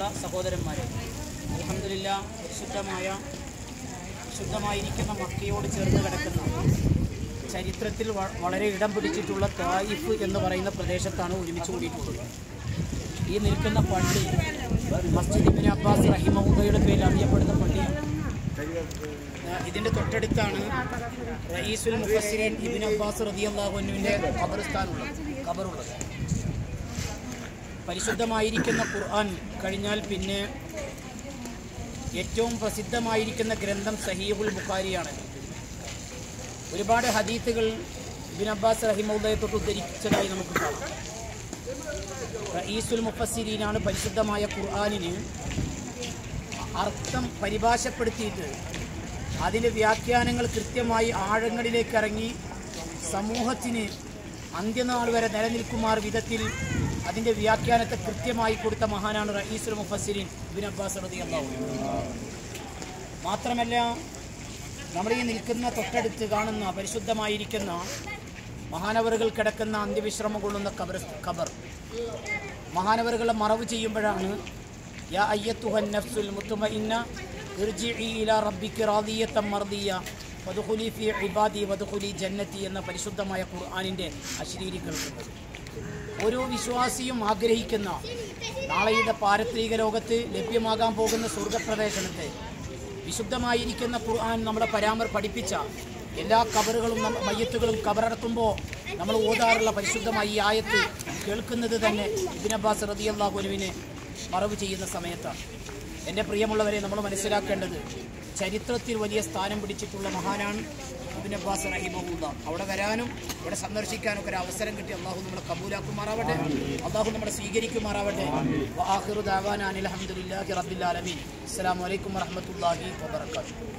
പ്രിയമുള്ള സഹോദരന്മാരെ അലഹമില്ല പരിശുദ്ധമായ ശുദ്ധമായിരിക്കുന്ന മക്കയോട് ചേർന്ന് കിടക്കുന്ന ചരിത്രത്തിൽ വ- വളരെ ഇടം പിടിച്ചിട്ടുള്ള തായിഫ് എന്ന് പറയുന്ന പ്രദേശത്താണ് ഒരുമിച്ച് കൂടിയിട്ടുള്ളത് ഈ നിൽക്കുന്ന പള്ളി മസ്ജിദ് ഇബിൻ അബ്ബാസ് റഹിമഹുദയുടെ പേരിൽ അറിയപ്പെടുന്ന പള്ളിയാണ് ആ, ഇതിന്റെ തൊട്ടടുത്താണ് റയീസുൽ മുഫസ്സിരീൻ ഇബിൻ അബ്ബാസ് റതിയല്ലാഹുവിൻ്റെ ഖബർസ്ഥാനുള്ളത് ഖബറുള്ളത് പരിശുദ്ധമായിരിക്കുന്ന ഖുർആൻ കഴിഞ്ഞാൽ പിന്നെ ഏറ്റവും പ്രസിദ്ധമായിരിക്കുന്ന ഗ്രന്ഥം സഹീഹുൽ ബുഖാരിയാണ് ഒരുപാട് ഹദീത്തുകൾ ഇബിൻ അബ്ബാസ് റഹിമൗദയെ തൊട്ട് ഉദ്ധരിച്ചതായി നമുക്ക് കാണാം റയീസുൽ മുഫസ്സിരീനാണ് പരിശുദ്ധമായ ഖുർആാനിന് അർത്ഥം പരിഭാഷപ്പെടുത്തിയിട്ട് അതിൻ്റെ വ്യാഖ്യാനങ്ങൾ കൃത്യമായി ആഴങ്ങളിലേക്ക് ഇറങ്ങി സമൂഹത്തിന് അന്ത്യനാൾ വരെ നിലനിൽക്കുമാർ വിധത്തിൽ അതിൻ്റെ വ്യാഖ്യാനത്തെ കൃത്യമായി കൊടുത്ത മഹാനാണ് റയീസുൽ മുഫസ്സിരീൻ ഇബിൻ അബ്ബാസ് റതി അള്ളാഹു മാത്രമല്ല നമ്മൾ ഈ നിൽക്കുന്ന തൊട്ടടുത്ത് കാണുന്ന പരിശുദ്ധമായിരിക്കുന്ന മഹാനവറുകൾ കിടക്കുന്ന അന്ത്യവിശ്രമം കൊള്ളുന്ന ഖബർ ഖബർ മഹാനവറുകളെ മറവ് ചെയ്യുമ്പോഴാണ് യാ അയ്യത്തുഹൻ നഫ്സുൽ മുത്തുമഇന്ന ഇർജിഇ ഇലാ റബ്ബിക റാദിയത്തം മർദിയ വദ്ഖുലി ഫീ ഇബാദി വദ്ഖുലി ജന്നതി എന്ന പരിശുദ്ധമായ ഖുർആനിൻ്റെ അശ്ലീലി കേൾക്കുന്നത് ഓരോ വിശ്വാസിയും ആഗ്രഹിക്കുന്ന നാളെയുടെ പാരത്രിക ലോകത്ത് ലഭ്യമാകാൻ പോകുന്ന സ്വർഗപ്രവേശനത്തെ വിശുദ്ധമായിരിക്കുന്ന ഖുർആൻ നമ്മളെ പരാമർ പഠിപ്പിച്ച എല്ലാ കബറുകളും നമ്മ- മയ്യത്തുകളും കബറടക്കുമ്പോൾ നമ്മൾ ഓതാറുള്ള പരിശുദ്ധമായ ഈ ആയത്ത് കേൾക്കുന്നത് തന്നെ ഇബിൻ അബ്ബാസ് റതിയല്ലാഹുനുവിനെ മറവ് ചെയ്യുന്ന സമയത്താണ് എൻ്റെ പ്രിയമുള്ളവരെ നമ്മൾ മനസ്സിലാക്കേണ്ടത് ചരിത്രത്തിൽ വലിയ സ്ഥാനം പിടിച്ചിട്ടുള്ള മഹാനാണ് ഇബിൻ അബ്ബാസ് റഹിമഹുല്ല അവിടെ വരാനും ഇവിടെ സന്ദർശിക്കാനും ഒക്കെ ഒരു അവസരം കിട്ടി അള്ളാഹു നമ്മളെ കബൂലാക്കുമാറാവട്ടെ അള്ളാഹു നമ്മളെ സ്വീകരിക്കുമാറാവട്ടെ വാഹിറു ദാവാനാൻ അലഹമുല്ലാഹി റബ്ബിൽ ആലമീൻ അസ്സലാമു അലൈക്കും വറഹ്മത്തുള്ളാഹി വബറകാതുഹു